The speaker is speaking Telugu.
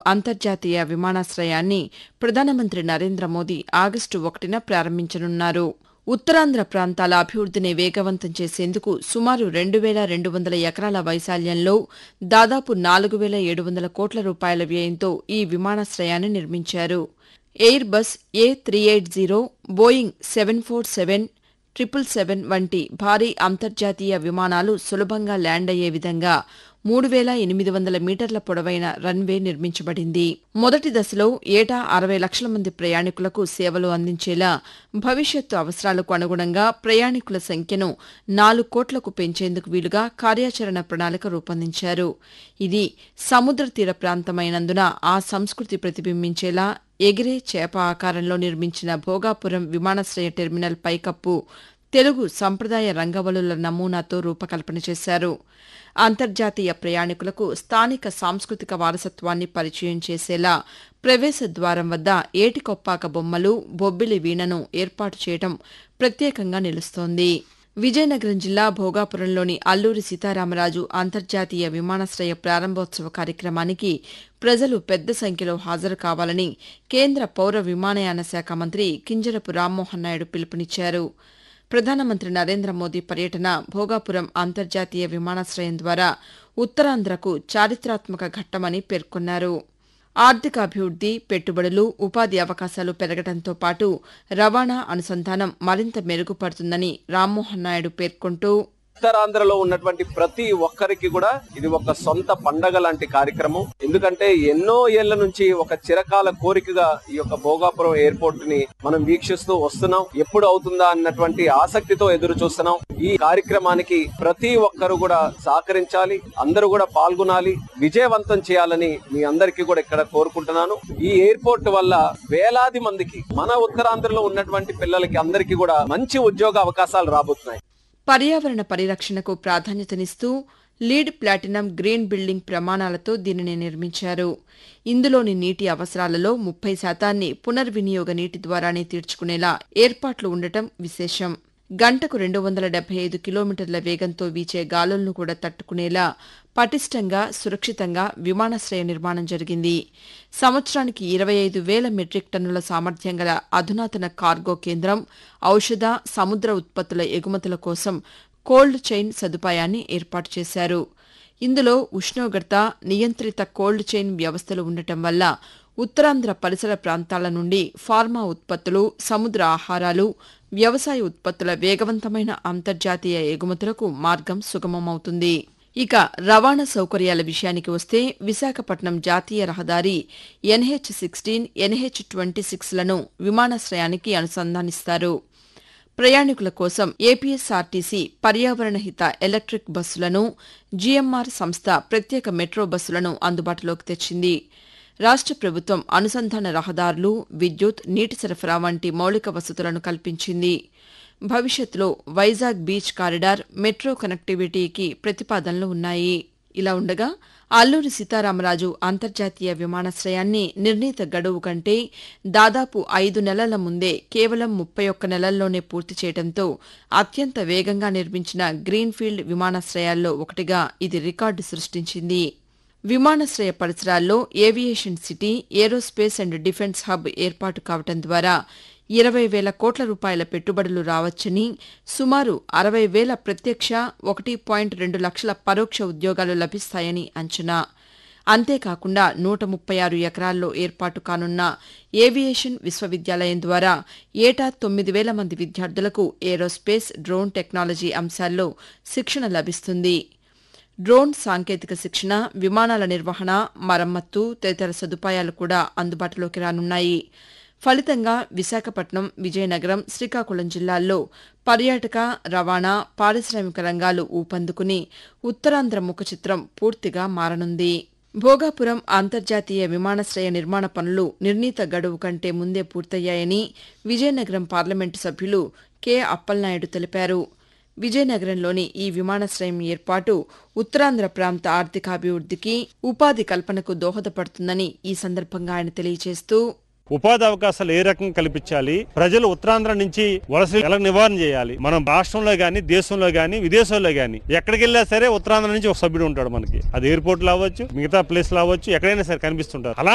అంతర్జాతీయ విమానాశ్రయాన్ని ప్రధానమంత్రి నరేంద్ర మోదీ ఆగస్టు ఒకటిన ప్రారంభించనున్నారు ఉత్తరాంధ్ర ప్రాంతాల అభివృద్దిని వేగవంతం చేసేందుకు సుమారు రెండు వేల రెండు వందల ఎకరాల వైశాల్యంలో దాదాపు నాలుగు వేల ఏడు వందల కోట్ల రూపాయల వ్యయంతో ఈ విమానాశ్రయాన్ని నిర్మించారు Airbus A three eight zero Boeing seven four seven triple seven వంటి భారీ అంతర్జాతీయ విమానాలు సులభంగా ల్యాండ్ అయ్యే విధంగా మూడు వేల ఎనిమిది వందల మీటర్ల పొడవైన రన్వే నిర్మించబడింది మొదటి దశలో ఏటా అరవై లక్షల మంది ప్రయాణికులకు సేవలు అందించేలా భవిష్యత్తు అవసరాలకు అనుగుణంగా ప్రయాణికుల సంఖ్యను నాలుగు కోట్లకు పెంచేందుకు వీలుగా కార్యాచరణ ప్రణాళిక రూపొందించారు ఇది సముద్ర తీర ప్రాంతమైనందున ఆ సంస్కృతి ప్రతిబింబించేలా ఎగిరే చేప ఆకారంలో నిర్మించిన భోగాపురం విమానాశ్రయ టెర్మినల్ పైకప్పు తెలుగు సంప్రదాయ రంగవలుల నమూనాతో రూపకల్పన చేశారు అంతర్జాతీయ ప్రయాణికులకు స్థానిక సాంస్కృతిక వారసత్వాన్ని పరిచయం చేసేలా ప్రవేశ ద్వారం వద్ద ఏటికొప్పాక బొమ్మలు బొబ్బిలి వీణను ఏర్పాటు చేయడం ప్రత్యేకంగా నిలుస్తోంది విజయనగరం జిల్లా భోగాపురంలోని అల్లూరి సీతారామరాజు అంతర్జాతీయ విమానాశ్రయ ప్రారంభోత్సవ కార్యక్రమానికి ప్రజలు పెద్ద సంఖ్యలో హాజరు కావాలని కేంద్ర పౌర విమానయాన శాఖ మంత్రి కింజరపు రామ్మోహన్ నాయుడు పిలుపునిచ్చారు ప్రధానమంత్రి నరేంద్ర మోదీ పర్యటన భోగాపురం అంతర్జాతీయ విమానాశ్రయం ద్వారా ఉత్తరాంధ్రకు చారిత్రాత్మక ఘట్టమని పేర్కొన్నారు ఆర్థికాభివృద్ది పెట్టుబడులు ఉపాధి అవకాశాలు పెరగడంతో పాటు రవాణా అనుసంధానం మరింత మెరుగుపడుతుందని రామ్మోహన్ నాయుడు పేర్కొంటూ ఉత్తరాంధ్రలో ఉన్నటువంటి ప్రతి ఒక్కరికి కూడా ఇది ఒక సొంత పండగ లాంటి కార్యక్రమం ఎందుకంటే ఎన్నో ఏళ్ల నుంచి ఒక చిరకాల కోరికగా ఈ యొక్క భోగాపురం ఎయిర్పోర్ట్ ని మనం వీక్షిస్తూ వస్తున్నాం ఎప్పుడు అవుతుందా అన్నటువంటి ఆసక్తితో ఎదురు చూస్తున్నాం ఈ కార్యక్రమానికి ప్రతి ఒక్కరు కూడా సహకరించాలి అందరూ కూడా పాల్గొనాలి విజయవంతం చేయాలని మీ అందరికీ కూడా ఇక్కడ కోరుకుంటున్నాను ఈ ఎయిర్పోర్ట్ వల్ల వేలాది మందికి మన ఉత్తరాంధ్రలో ఉన్నటువంటి పిల్లలకి అందరికీ కూడా మంచి ఉద్యోగ అవకాశాలు రాబోతున్నాయి పర్యావరణ పరిరక్షణకు ప్రాధాన్యతనిస్తూ లీడ్ ప్లాటినం గ్రీన్ బిల్డింగ్ ప్రమాణాలతో దీనిని నిర్మించారు ఇందులోని నీటి అవసరాలలో ముప్పై శాతాన్ని పునర్వినియోగ నీటి ద్వారానే తీర్చుకునేలా ఏర్పాట్లు ఉండటం విశేషం గంటకు రెండు వందల డెబ్బై ఐదు కిలోమీటర్ల వేగంతో వీచే గాలులను కూడా తట్టుకునేలా పటిష్టంగా సురక్షితంగా విమానాశ్రయ నిర్మాణం జరిగింది సంవత్సరానికి ఇరవై ఐదు వేల మెట్రిక్ టన్నుల సామర్థ్యం గల అధునాతన కార్గో కేంద్రం ఔషధ సముద్ర ఉత్పత్తుల ఎగుమతుల కోసం కోల్డ్ చైన్ సదుపాయాన్ని ఏర్పాటు చేశారు ఇందులో ఉష్ణోగ్రత నియంత్రిత కోల్డ్ చైన్ వ్యవస్థలు ఉండటం వల్ల ఉత్తరాంధ్ర పరిసర ప్రాంతాల నుండి ఫార్మా ఉత్పత్తులు సముద్ర ఆహారాలు వ్యవసాయ ఉత్పత్తుల వేగవంతమైన అంతర్జాతీయ ఎగుమతులకు మార్గం సుగమమవుతుంది ఇక రవాణా సౌకర్యాల విషయానికి వస్తే విశాఖపట్నం జాతీయ రహదారి ఎన్హెచ్ సిక్స్టీన్ ఎన్హెచ్ ట్వంటీ సిక్స్లను విమానాశ్రయానికి అనుసంధానిస్తారు ప్రయాణికుల కోసం ఏపీఎస్ఆర్టీసీ పర్యావరణ హిత ఎలక్ట్రిక్ బస్సులను జీఎంఆర్ సంస్థ ప్రత్యేక మెట్రో బస్సులను అందుబాటులోకి తెచ్చింది రాష్ట ప్రభుత్వం అనుసంధాన రహదారులు విద్యుత్ నీటి సరఫరా వంటి మౌలిక వసతులను కల్పించింది భవిష్యత్తులో వైజాగ్ బీచ్ కారిడార్ మెట్రో కనెక్టివిటీకి ప్రతిపాదనలు ఉన్నాయి ఇలా ఉండగా అల్లూరి సీతారామరాజు అంతర్జాతీయ విమానాశ్రయాన్ని నిర్ణీత గడువు కంటే దాదాపు ఐదు నెలల ముందే కేవలం ముప్పై ఒక్క నెలల్లోనే పూర్తి చేయడంతో అత్యంత వేగంగా నిర్మించిన గ్రీన్ఫీల్డ్ విమానాశ్రయాల్లో ఒకటిగా ఇది రికార్డు సృష్టించింది విమానాశ్రయ పరిసరాల్లో aviation city aerospace and defence hub ఏర్పాటు కావడం ద్వారా ఇరవై వేల కోట్ల రూపాయల పెట్టుబడులు రావచ్చని సుమారు అరవై వేల ప్రత్యక్ష ఒకటి పాయింట్ రెండు లక్షల పరోక్ష ఉద్యోగాలు లభిస్తాయని అంచనా అంతేకాకుండా నూట ముప్పై ఆరు ఎకరాల్లో ఏర్పాటు కానున్న ఏవియేషన్ విశ్వవిద్యాలయం ద్వారా ఏటా తొమ్మిది వేల మంది విద్యార్థులకు ఏరోస్పేస్ డ్రోన్ టెక్నాలజీ అంశాల్లో శిక్షణ లభిస్తుంది డ్రోన్ సాంకేతిక శిక్షణ విమానాల నిర్వహణ మరమ్మత్తు తదితర సదుపాయాలు కూడా అందుబాటులోకి రానున్నాయి ఫలితంగా విశాఖపట్నం విజయనగరం శ్రీకాకుళం జిల్లాల్లో పర్యాటక రవాణా పారిశ్రామిక రంగాలు ఊపందుకుని ఉత్తరాంధ్ర ముఖ చిత్రం పూర్తిగా మారనుంది భోగాపురం అంతర్జాతీయ విమానాశ్రయ నిర్మాణ పనులు నిర్ణీత గడువు కంటే ముందే పూర్తయ్యాయని విజయనగరం పార్లమెంటు సభ్యులు కె అప్పలనాయుడు తెలిపారు విజయనగరంలోని ఈ విమానాశ్రయం ఏర్పాటు ఉత్తరాంధ్ర ప్రాంత ఆర్థికాభివృద్ధికి ఉపాధి కల్పనకు దోహదపడుతుందని ఈ సందర్భంగా ఆయన తెలియజేస్తూ ఉపాధి అవకాశాలు ఏ రకంగా కల్పించాలి ప్రజలు ఉత్తరాంధ్ర నుంచి వలస ఎలా నివారణ చేయాలి మనం రాష్ట్రంలో గాని దేశంలో గాని విదేశాల్లో గాని ఎక్కడికి వెళ్ళా సరే ఉత్తరాంధ్ర నుంచి ఒక సభ్యుడు ఉంటాడు మనకి అది ఎయిర్పోర్ట్ లో అవ్వచ్చు మిగతా ప్లేస్ లో అవ్వచ్చు ఎక్కడైనా సరే కనిపిస్తుంటారు అలా